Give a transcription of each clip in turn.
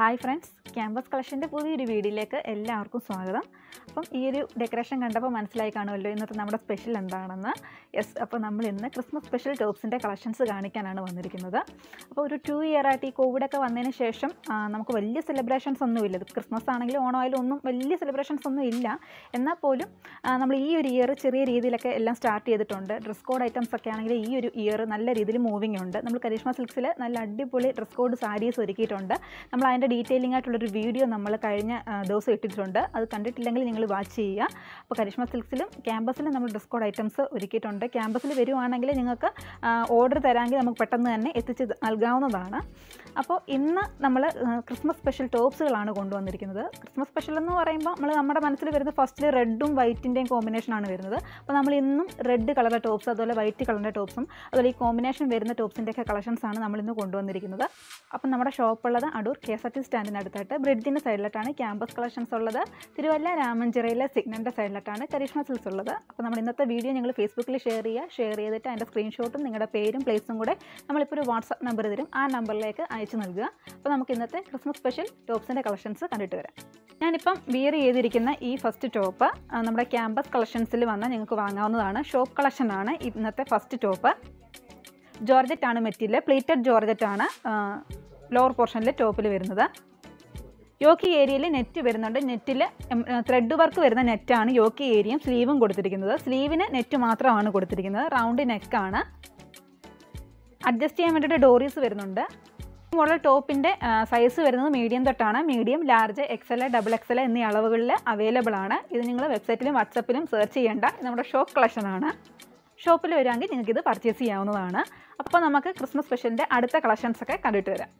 hi friends campus കളക്ഷൻ്റെ പുതിയൊരു വീഡിയോയിലേക്ക് എല്ലാവർക്കും സ്വാഗതം അപ്പം ഈ ഒരു ഡെക്കറേഷൻ കണ്ടപ്പോൾ മനസ്സിലായി കാണുമല്ലോ ഇന്നത്തെ നമ്മുടെ സ്പെഷ്യൽ എന്താണെന്ന് യെസ് അപ്പോൾ നമ്മൾ ഇന്ന് ക്രിസ്മസ് സ്പെഷ്യൽ ടോപ്സിൻ്റെ കളക്ഷൻസ് കാണിക്കാനാണ് വന്നിരിക്കുന്നത് അപ്പോൾ ഒരു ടു ഇയർ ആയിട്ട് ഈ കോവിഡൊക്കെ വന്നതിന് ശേഷം ആ, നമുക്ക് വലിയ സെലിബ്രേഷൻസ് ഒന്നും ഇല്ല ഇത് ക്രിസ്മസ് ആണെങ്കിലും ഓണമായാലും ഒന്നും വലിയ സെലിബ്രേഷൻസ് ഒന്നും ഇല്ല എന്നാൽ പോലും ആ, നമ്മൾ ഈ ഒരു ഇയർ ചെറിയ രീതിയിലൊക്കെ എല്ലാം സ്റ്റാർട്ട് ചെയ്തിട്ടുണ്ട് ഡ്രസ് കോഡ് ഐറ്റംസ് ഒക്കെ ആണെങ്കിൽ ഈ ഒരു ഇയർ നല്ല രീതിയിൽ മൂവിങ് ഉണ്ട് നമ്മൾ കരിഷ്മ സിൽക്സിൽ നല്ല അടിപൊളി ഡ്രസ് കോഡ് സാരീസ് ഒരുക്കിയിട്ടുണ്ട് നമ്മൾ അതിൻ്റെ ഡീറ്റെയിലിംഗ് ആയിട്ടുള്ളൊരു വീഡിയോ നമ്മൾ കഴിഞ്ഞ ആ, ദിവസം ഇട്ടിട്ടുണ്ട് അത് കണ്ടിട്ടില്ലെങ്കിൽ നിങ്ങൾ വാച്ച് ചെയ്യുക അപ്പോൾ കരിഷ്മ സിൽക്സിലും ക്യാമ്പസിലും നമ്മൾ ഡ്രസ് കോഡ് ഐറ്റംസ് ഒരുക്കിയിട്ടുണ്ട് ക്യാമ്പസിൽ വരുവാണെങ്കിൽ നിങ്ങൾക്ക് ഓർഡർ തരാമെങ്കിൽ നമുക്ക് പെട്ടെന്ന് തന്നെ എത്തിച്ച് നൽകാവുന്നതാണ് അപ്പോൾ ഇന്ന് നമ്മൾ ക്രിസ്മസ് സ്പെഷ്യൽ ടോപ്സുകളാണ് കൊണ്ടുവന്നിരിക്കുന്നത് ക്രിസ്മസ് സ്പെഷ്യൽ എന്ന് പറയുമ്പോൾ നമ്മൾ നമ്മുടെ മനസ്സിൽ വരുന്നത് ഫസ്റ്റിൽ റെഡും വൈറ്റിൻ്റെയും കോമ്പിനേഷനാണ് വരുന്നത് അപ്പോൾ നമ്മൾ ഇന്നും റെഡ് കളറിലെ ടോപ്സ് അതുപോലെ വൈറ്റ് കളറിൻ്റെ ടോപ്സും അതുപോലെ ഈ കോമ്പിനേഷൻ വരുന്ന ടോപ്സിൻ്റെയൊക്കെ കളക്ഷൻസ് ആണ് നമ്മൾ ഇന്ന് കൊണ്ടുവന്നിരിക്കുന്നത് അപ്പം നമ്മുടെ ഷോപ്പുള്ളത് Adoor K S R T സ്റ്റാൻഡിനടുത്തായിട്ട് ബ്രിഡ്ജിൻ്റെ സൈഡിലായിട്ടാണ് ക്യാമ്പസ് കളക്ഷൻസ് ഉള്ളത് തിരുവല്ല രാമഞ്ചിറയിലെ സിഗ്നലിൻ്റെ സൈഡിലായിട്ടാണ് കരിഷ്മ സിൽസ് ഉള്ളത് അപ്പോൾ നമ്മൾ ഇന്നത്തെ വീഡിയോ ഞങ്ങൾ ഫേസ്ബുക്കിൽ ഷെയർ ചെയ്യുക ഷെയർ ചെയ്തിട്ട് അതിൻ്റെ സ്ക്രീൻഷോട്ടും നിങ്ങളുടെ പേരും പ്ലേസും കൂടെ നമ്മളിപ്പോൾ ഒരു വാട്സാപ്പ് നമ്പർ തരും ആ നമ്പറിലേക്ക് അയച്ചു നൽകുക അപ്പോൾ നമുക്ക് ഇന്നത്തെ ക്രിസ്മസ് സ്പെഷ്യൽ ടോപ്സിൻ്റെ കളക്ഷൻസ് കണ്ടിട്ട് വരാം ഞാനിപ്പം വിയർ ചെയ്തിരിക്കുന്ന ഈ ഫസ്റ്റ് ടോപ്പ് ആ, നമ്മുടെ ക്യാമ്പസ് കളക്ഷൻസിൽ വന്നാൽ നിങ്ങൾക്ക് വാങ്ങാവുന്നതാണ് ഷോപ്പ് കളക്ഷനാണ് ഇന്നത്തെ ഫസ്റ്റ് ടോപ്പ് ജോർജറ്റ് ആണ് മെറ്റീരിയൽ പ്ലീറ്റഡ് ജോർജറ്റ് ആണ് ലോവർ പോർഷനിൽ ടോപ്പിൽ വരുന്നത് യോക്കി ഏരിയയിൽ നെറ്റ് വരുന്നുണ്ട് നെറ്റിൽ ത്രെഡ് വർക്ക് വരുന്ന നെറ്റാണ് യോക്കി ഏരിയയും സ്ലീവും കൊടുത്തിരിക്കുന്നത് സ്ലീവിന് നെറ്റ് മാത്രമാണ് കൊടുത്തിരിക്കുന്നത് റൗണ്ട് നെക്കാണ് അഡ്ജസ്റ്റ് ചെയ്യാൻ വേണ്ടിയിട്ട് ഡോറീസ് വരുന്നുണ്ട് മോഡൽ ടോപ്പിൻ്റെ സൈസ് വരുന്നത് മീഡിയം തൊട്ടാണ് medium large XL double XL എന്നീ അളവുകളിൽ അവൈലബിൾ ആണ് ഇത് നിങ്ങൾ വെബ്സൈറ്റിലും വാട്സപ്പിലും സെർച്ച് ചെയ്യേണ്ട ഇത് നമ്മുടെ ഷോപ്പ് കളക്ഷനാണ് ഷോപ്പിൽ വരികയാണെങ്കിൽ നിങ്ങൾക്ക് ഇത് പർച്ചേസ് ചെയ്യാവുന്നതാണ് അപ്പോൾ നമുക്ക് ക്രിസ്മസ് സ്പെഷ്യലിൻ്റെ അടുത്ത കളക്ഷൻസ് ഒക്കെ കണ്ടിട്ട് വരാം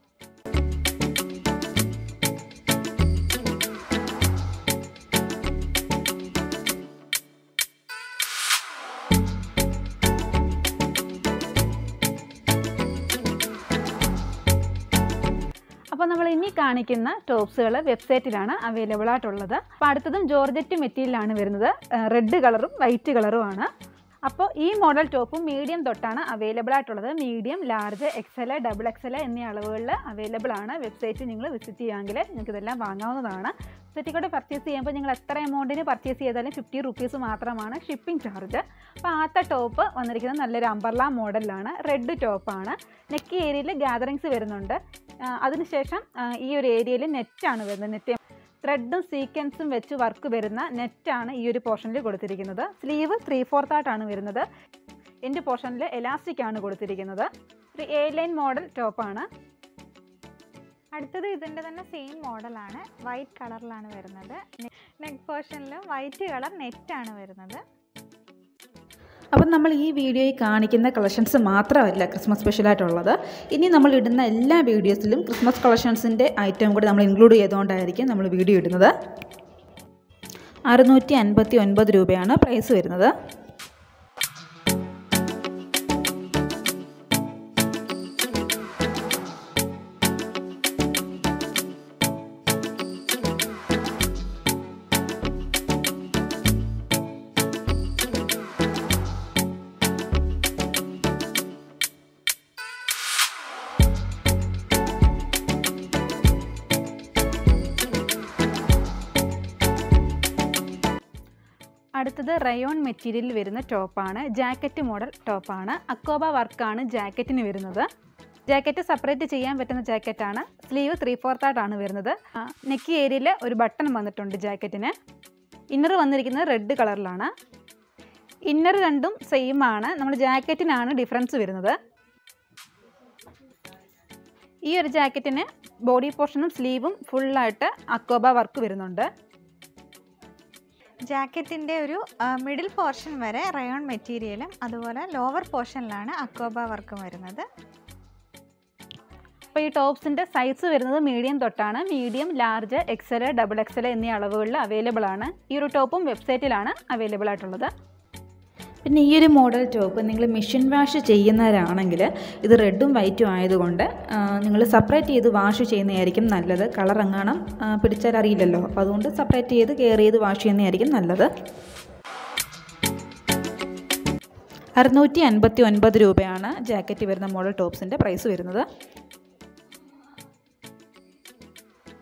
അപ്പോൾ നമ്മൾ ഇനി കാണിക്കുന്ന ടോപ്സുകൾ വെബ്സൈറ്റിലാണ് അവൈലബിൾ ആയിട്ടുള്ളത് അപ്പോൾ അടുത്തതും ജോർജറ്റ് മെറ്റീരിയലാണ് വരുന്നത് റെഡ് കളറും വൈറ്റ് കളറുമാണ് അപ്പോൾ ഈ മോഡൽ ടോപ്പും മീഡിയം തൊട്ടാണ് അവൈലബിൾ ആയിട്ടുള്ളത് medium large XL double XL എന്നീ അളവുകളിൽ അവൈലബിൾ ആണ് വെബ്സൈറ്റ് നിങ്ങൾ വിസിറ്റ് ചെയ്യുമെങ്കിൽ നിങ്ങൾക്ക് ഇതെല്ലാം വാങ്ങാവുന്നതാണ് വെബ്സൈറ്റിൽ കൂടെ പർച്ചേസ് ചെയ്യുമ്പോൾ നിങ്ങൾ എത്ര എമൗണ്ടിന് പർച്ചേസ് ചെയ്താലും ഫിഫ്റ്റി റുപ്പീസ് മാത്രമാണ് ഷിപ്പിംഗ് ചാർജ് അപ്പോൾ ആദ്യത്തെ ടോപ്പ് വന്നിരിക്കുന്നത് നല്ലൊരു അമ്പർല മോഡലാണ് റെഡ് ടോപ്പാണ് നെക്ക് ഏരിയയിൽ ഗ്യാതറിങ്സ് വരുന്നുണ്ട് ആ, അതിനുശേഷം ആ, ഈ ഒരു ഏരിയയിൽ നെറ്റാണ് വരുന്നത് നെറ്റ് ത്രെഡും സീക്വൻസും വെച്ച് വർക്ക് വരുന്ന നെറ്റാണ് ഈ ഒരു പോർഷനിൽ കൊടുത്തിരിക്കുന്നത് സ്ലീവ് ത്രീ ഫോർത്ത് ആയിട്ടാണ് വരുന്നത് എൻ്റെ പോർഷനിൽ എലാസ്റ്റിക് ആണ് കൊടുത്തിരിക്കുന്നത് ഒരു എ ലൈൻ മോഡൽ ടോപ്പാണ് അടുത്തത് ഇതിൻ്റെ തന്നെ സെയിം മോഡലാണ് വൈറ്റ് കളറിലാണ് വരുന്നത് നെക്ക് പോർഷനിൽ വൈറ്റ് കളർ നെറ്റാണ് വരുന്നത് അപ്പം നമ്മൾ ഈ വീഡിയോയിൽ കാണിക്കുന്ന കളക്ഷൻസ് മാത്രമല്ല ക്രിസ്മസ് സ്പെഷ്യലായിട്ടുള്ളത് ഇനി നമ്മൾ ഇടുന്ന എല്ലാ വീഡിയോസിലും ക്രിസ്മസ് കളക്ഷൻസിൻ്റെ ഐറ്റം കൂടി നമ്മൾ ഇൻക്ലൂഡ് ചെയ്തുകൊണ്ടായിരിക്കും നമ്മൾ വീഡിയോ ഇടുന്നത് അറുന്നൂറ്റി അൻപത്തി ഒൻപത് രൂപയാണ് പ്രൈസ് വരുന്നത് അടുത്തത് റയോൺ മെറ്റീരിയലിൽ വരുന്ന ടോപ്പാണ് ജാക്കറ്റ് മോഡൽ ടോപ്പാണ് അക്കോബ വർക്കാണ് ജാക്കറ്റിന് വരുന്നത് ജാക്കറ്റ് സെപ്പറേറ്റ് ചെയ്യാൻ പറ്റുന്ന ജാക്കറ്റാണ് സ്ലീവ് ത്രീ ഫോർത്തായിട്ടാണ് വരുന്നത് നെക്ക് ഏരിയയിൽ ഒരു ബട്ടൺ വന്നിട്ടുണ്ട് ജാക്കറ്റിന് ഇന്നർ വന്നിരിക്കുന്നത് റെഡ് കളറിലാണ് ഇന്നർ രണ്ടും സെയിം ആണ് നമ്മൾ ജാക്കറ്റിനാണ് ഡിഫറൻസ് വരുന്നത് ഈ ഒരു ജാക്കറ്റിന് ബോഡി പോർഷനും സ്ലീവും ഫുള്ളായിട്ട് അക്കോബ വർക്ക് വരുന്നുണ്ട് ജാക്കറ്റിൻ്റെ ഒരു മിഡിൽ പോർഷൻ വരെ റയോൺ മെറ്റീരിയലും അതുപോലെ ലോവർ പോർഷനിലാണ് അക്കോബ വർക്കും വരുന്നത് അപ്പോൾ ഈ ടോപ്സിൻ്റെ സൈസ് വരുന്നത് മീഡിയം തൊട്ടാണ് medium large XL double XL എന്നീ അളവുകളിൽ അവൈലബിൾ ആണ് ഈ ഒരു ടോപ്പും വെബ്സൈറ്റിലാണ് അവൈലബിൾ ആയിട്ടുള്ളത് പിന്നെ ഈ ഒരു മോഡൽ ടോപ്പ് നിങ്ങൾ മെഷീൻ വാഷ് ചെയ്യുന്നവരാണെങ്കിൽ ഇത് റെഡും വൈറ്റും ആയതുകൊണ്ട് നിങ്ങൾ സെപ്പറേറ്റ് ചെയ്ത് വാഷ് ചെയ്യുന്നതായിരിക്കും നല്ലത് കളർ എങ്ങാനും ആ, പിടിച്ചാൽ അറിയില്ലല്ലോ അപ്പോൾ അതുകൊണ്ട് സെപ്പറേറ്റ് ചെയ്ത് കെയർ ചെയ്ത് വാഷ് ചെയ്യുന്നതായിരിക്കും നല്ലത് അറുന്നൂറ്റി അൻപത്തി ഒൻപത് രൂപയാണ് ജാക്കറ്റ് വരുന്ന മോഡൽ ടോപ്സിൻ്റെ പ്രൈസ് വരുന്നത്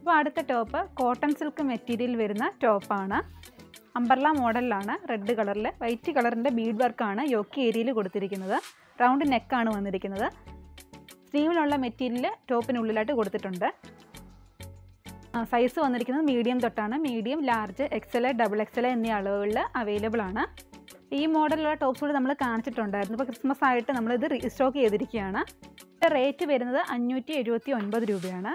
അപ്പോൾ അടുത്ത ടോപ്പ് കോട്ടൺ സിൽക്ക് മെറ്റീരിയൽ വരുന്ന ടോപ്പാണ് അംബർല മോഡലിലാണ് റെഡ് കളറിൽ വൈറ്റ് കളറിൻ്റെ ബീഡ് വർക്കാണ് യോക്കി ഏരിയയിൽ കൊടുത്തിരിക്കുന്നത് റൗണ്ട് നെക്കാണ് വന്നിരിക്കുന്നത് സ്ലീവിലുള്ള മെറ്റീരിയൽ ടോപ്പിനുള്ളിലായിട്ട് കൊടുത്തിട്ടുണ്ട് സൈസ് വന്നിരിക്കുന്നത് മീഡിയം തൊട്ടാണ് medium large XL double XL എന്നീ അളവുകളിൽ അവൈലബിൾ ആണ് ഈ മോഡലുള്ള ടോപ്സ് കൂടി നമ്മൾ കാണിച്ചിട്ടുണ്ടായിരുന്നു ഇപ്പോൾ ക്രിസ്മസ് ആയിട്ട് നമ്മളിത് റീസ്റ്റോക്ക് ചെയ്തിരിക്കുകയാണ് റേറ്റ് വരുന്നത് അഞ്ഞൂറ്റി എഴുപത്തി ഒൻപത് രൂപയാണ്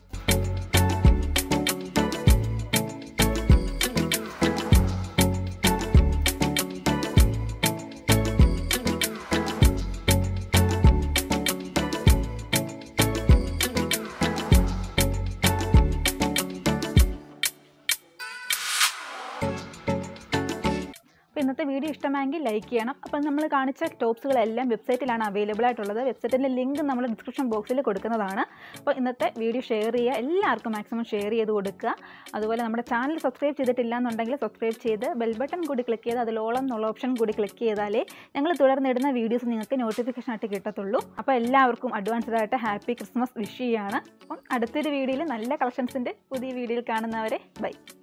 അപ്പോൾ ഇന്നത്തെ വീഡിയോ ഇഷ്ടമായെങ്കിൽ ലൈക്ക് ചെയ്യണം അപ്പോൾ നമ്മൾ കാണിച്ച ടോപ്സുകളെല്ലാം വെബ്സൈറ്റിലാണ് അവൈലബിൾ ആയിട്ടുള്ളത് വെബ്സൈറ്റിൻ്റെ ലിങ്ക് നമ്മൾ ഡിസ്ക്രിപ്ഷൻ ബോക്സിൽ കൊടുക്കുന്നതാണ് അപ്പോൾ ഇന്നത്തെ വീഡിയോ ഷെയർ ചെയ്യുക എല്ലാവർക്കും മാക്സിമം ഷെയർ ചെയ്ത് കൊടുക്കുക അതുപോലെ നമ്മുടെ ചാനൽ സബ്സ്ക്രൈബ് ചെയ്തിട്ടില്ല എന്നുണ്ടെങ്കിൽ സബ്സ്ക്രൈബ് ചെയ്ത് ബെൽ ബട്ടൺ കൂടി ക്ലിക്ക് ചെയ്ത് അതിലോളം എന്നുള്ള ഓപ്ഷൻ കൂടി ക്ലിക്ക് ചെയ്താലേ ഞങ്ങൾ തുടർന്നിടുന്ന വീഡിയോസ് നിങ്ങൾക്ക് നോട്ടിഫിക്കേഷൻ ആയിട്ട് കിട്ടത്തുള്ളൂ അപ്പോൾ എല്ലാവർക്കും അഡ്വാൻസ്ഡ് ആയിട്ട് ഹാപ്പി ക്രിസ്മസ് വിഷ് ചെയ്യാണ് അപ്പം അടുത്തൊരു വീഡിയോയിൽ നല്ല കളക്ഷൻസിൻ്റെ പുതിയ വീഡിയോയിൽ കാണുന്നവരെ ബൈ